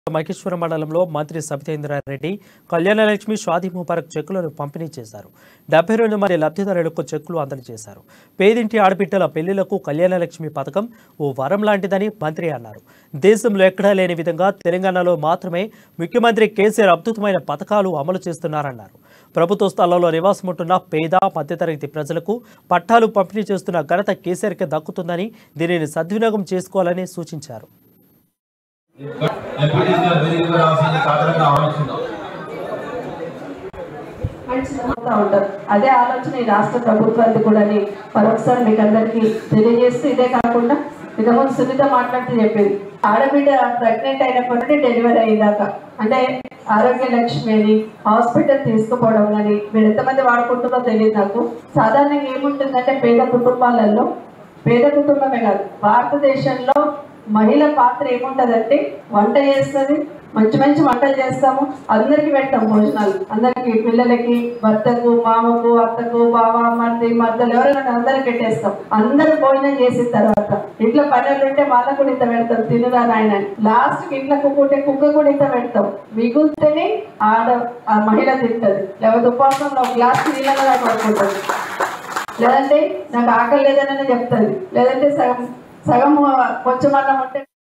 మహేశ్వరం మండలంలో మంత్రి సబితేంద్రారెడ్డి కళ్యాణలక్ష్మి షాదీ ముబారక్ చెక్కులను పంపిణీ చేశారు డెబ్బై రెండు మంది లబ్ధిదారులకు చెక్కులు అందజేశారు పేదింటి ఆడబిడ్డల పెళ్లిలకు కళ్యాణలక్ష్మి పథకం ఓ వరం లాంటిదని మంత్రి అన్నారు దేశంలో ఎక్కడా లేని విధంగా తెలంగాణలో మాత్రమే ముఖ్యమంత్రి కేసీఆర్ అద్భుతమైన పథకాలు అమలు చేస్తున్నారన్నారు ప్రభుత్వ స్థలాల్లో నివాసం ఉంటున్న పేద మధ్యతరగతి ప్రజలకు పట్టాలు పంపిణీ చేస్తున్న ఘనత కేసీఆర్కే దక్కుతుందని దీనిని సద్వినియోగం చేసుకోవాలని సూచించారు ఎంపీటీసీగా వేదికగా రావాల్సింది సాధారణంగా ఆలోచిస్తున్నాం అవుతా ఉంటారు అదే ఆలోచన ఈ రాష్ట్ర ప్రభుత్వానికి కూడా మరొకసారి మీకు అందరికీ తెలియజేస్తూ ఇదే కాకుండా ఇంతకుముందు సునీత మాట్లాడుతూ చెప్పింది ఆడబిడ్డ ప్రెగ్నెంట్ అయినప్పటి నుండి డెలివరీ అయ్యేదాకా అంటే ఆరోగ్య లక్ష్మి అని హాస్పిటల్ తీసుకుపోవడం కానీ మీరు ఎంతమంది వాడుకుంటున్నారో తెలియదు నాకు సాధారణంగా ఏముంటుందంటే పేద కుటుంబాలలో పేద కుటుంబమే కాదు భారతదేశంలో మహిళ పాత్ర ఏముంటదంటే వంట చేస్తుంది మంచి మంచి వంటలు చేస్తాము అందరికి పెడతాం భోజనాలు అందరికి పిల్లలకి భర్తకు మామకు అత్తకు బావ మర్ది మద్దలు ఎవరైనా అందరికి పెట్టేస్తాం అందరు భోజనం చేసిన తర్వాత ఇంట్లో పనులు ఉంటే వాళ్ళకు కూడా ఇంత పెడతాం తినురా నాయన లాస్ట్ కి ఇంట్లో కుక్క ఉంటే కుక్క కూడా ఇంత పెడతాం మిగులుతేనే ఆడ ఆ మహిళ తింటది లేకపోతే ఉపవాసంలో ఒక గ్లాస్ నీళ్ళగా పడుకుంటుంది లేదంటే నాకు ఆకలి లేదని చెప్తుంది లేదంటే సగం సగం కొంచెం అన్నం ఉంటే